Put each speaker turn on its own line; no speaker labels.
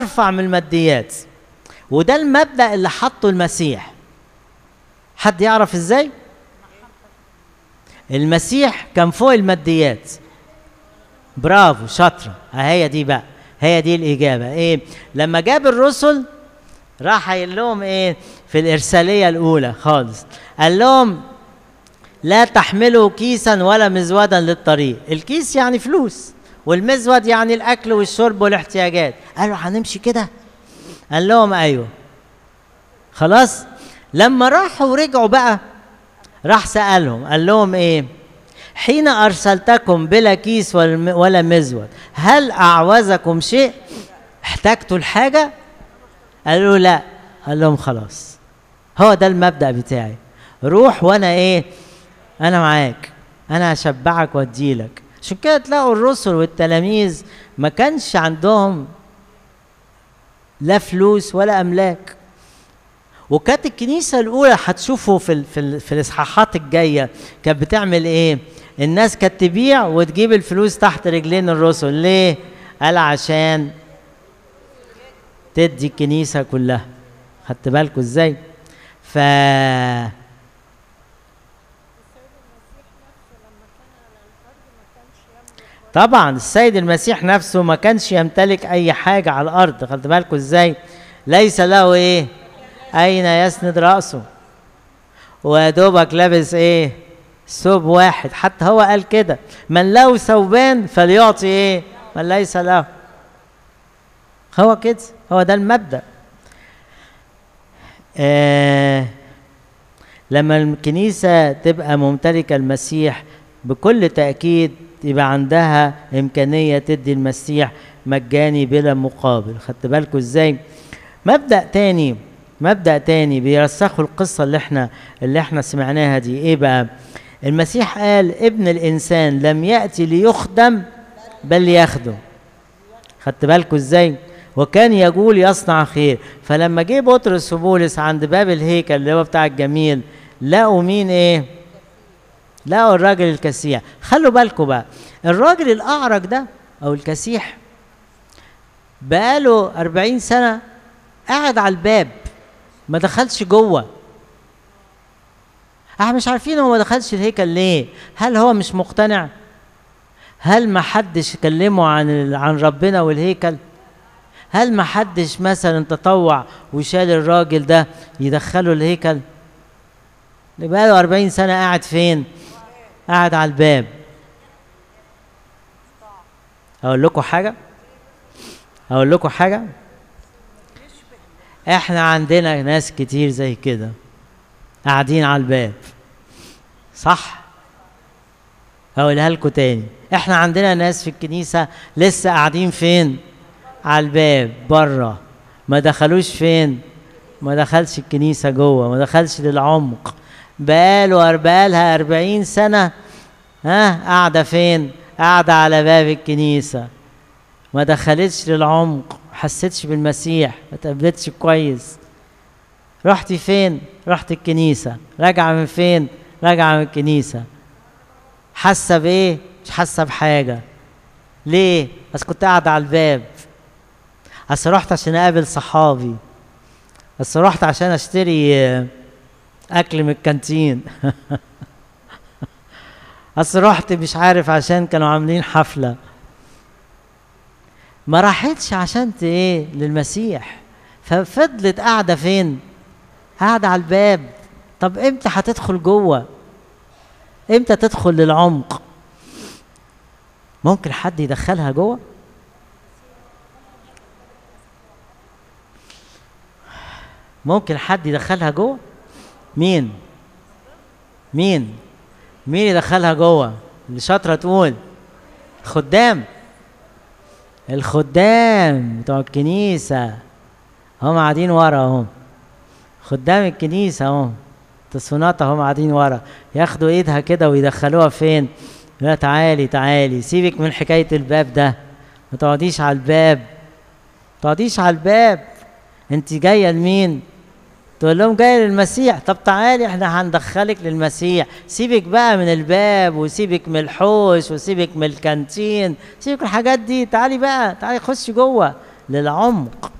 ارفع من الماديات وده المبدا اللي حطه المسيح حد يعرف ازاي المسيح كان فوق الماديات برافو شاطره هي دي بقى هي دي الاجابه ايه لما جاب الرسل راح قايل لهم ايه في الارساليه الاولى خالص قال لهم لا تحملوا كيسا ولا مزودا للطريق الكيس يعني فلوس والمزود يعني الاكل والشرب والاحتياجات قالوا هنمشي كده قال لهم ايوه خلاص لما راحوا ورجعوا بقى راح سالهم قال لهم ايه حين ارسلتكم بلا كيس ولا مزود هل اعوزكم شيء احتجتوا الحاجه قالوا لا قال لهم خلاص هو ده المبدا بتاعي روح وانا ايه انا معاك انا هشبعك واديلك عشان كده تلاقوا الرسل والتلاميذ ما كانش عندهم لا فلوس ولا املاك وكانت الكنيسه الاولى هتشوفوا في ال في, ال في الاصحاحات الجايه كانت بتعمل ايه الناس كانت تبيع وتجيب الفلوس تحت رجلين الرسل ليه قال عشان تدي الكنيسه كلها خدت بالكم ازاي ف طبعا السيد المسيح نفسه ما كانش يمتلك اي حاجه على الارض خدت بالكم ازاي ليس له ايه اين يسند راسه ويا دوبك لابس ايه ثوب واحد حتى هو قال كده من له ثوبان فليعطي ايه من ليس له هو كده هو ده المبدا آه لما الكنيسه تبقى ممتلكه المسيح بكل تاكيد يبقى عندها امكانيه تدي المسيح مجاني بلا مقابل خدت بالكم ازاي مبدا تاني مبدا تاني بيرسخوا القصه اللي احنا اللي احنا سمعناها دي ايه بقى المسيح قال ابن الانسان لم ياتي ليخدم بل يخدم خدت بالكم ازاي وكان يقول يصنع خير فلما جه بطرس وبولس عند باب الهيكل اللي هو بتاع الجميل لقوا مين ايه لقوا الراجل الكسيح خلوا بالكم بقى الراجل الأعرج ده أو الكسيح بقاله أربعين سنة قاعد على الباب ما دخلش جوه احنا مش عارفين هو ما دخلش الهيكل ليه هل هو مش مقتنع هل ما حدش كلمه عن عن ربنا والهيكل هل ما حدش مثلا تطوع وشال الراجل ده يدخله الهيكل اللي بقاله 40 سنة قاعد فين قاعد على الباب اقول لكم حاجه اقول لكم حاجه احنا عندنا ناس كتير زي كده قاعدين على الباب صح اقولها لكم تاني احنا عندنا ناس في الكنيسه لسه قاعدين فين على الباب بره ما دخلوش فين ما دخلش الكنيسه جوه ما دخلش للعمق بقاله بقالها أربعين سنة ها قاعدة فين؟ قاعدة على باب الكنيسة ما دخلتش للعمق حسيتش بالمسيح ما تقابلتش كويس رحتي فين؟ رحت الكنيسة راجعة من فين؟ راجعة من الكنيسة حاسة بإيه؟ مش حاسة بحاجة ليه؟ بس كنت قاعدة على الباب بس رحت عشان أقابل صحابي بس رحت عشان أشتري اكل من الكانتين اصل رحت مش عارف عشان كانوا عاملين حفله ما راحتش عشان ايه للمسيح ففضلت قاعده فين قاعده على الباب طب امتى هتدخل جوه امتى تدخل للعمق ممكن حد يدخلها جوه ممكن حد يدخلها جوه مين مين مين يدخلها جوه اللي شاطره تقول الخدام الخدام بتوع الكنيسه هم قاعدين ورا اهم خدام الكنيسه اهم تصونات هم قاعدين ورا ياخدوا ايدها كده ويدخلوها فين لا تعالي تعالي سيبك من حكايه الباب ده ما تقعديش على الباب ما تقعديش على الباب انت جايه لمين تقول لهم جاي للمسيح طب تعالي احنا هندخلك للمسيح سيبك بقى من الباب وسيبك من الحوش وسيبك من الكانتين سيبك من الحاجات دي تعالي بقى تعالي خش جوه للعمق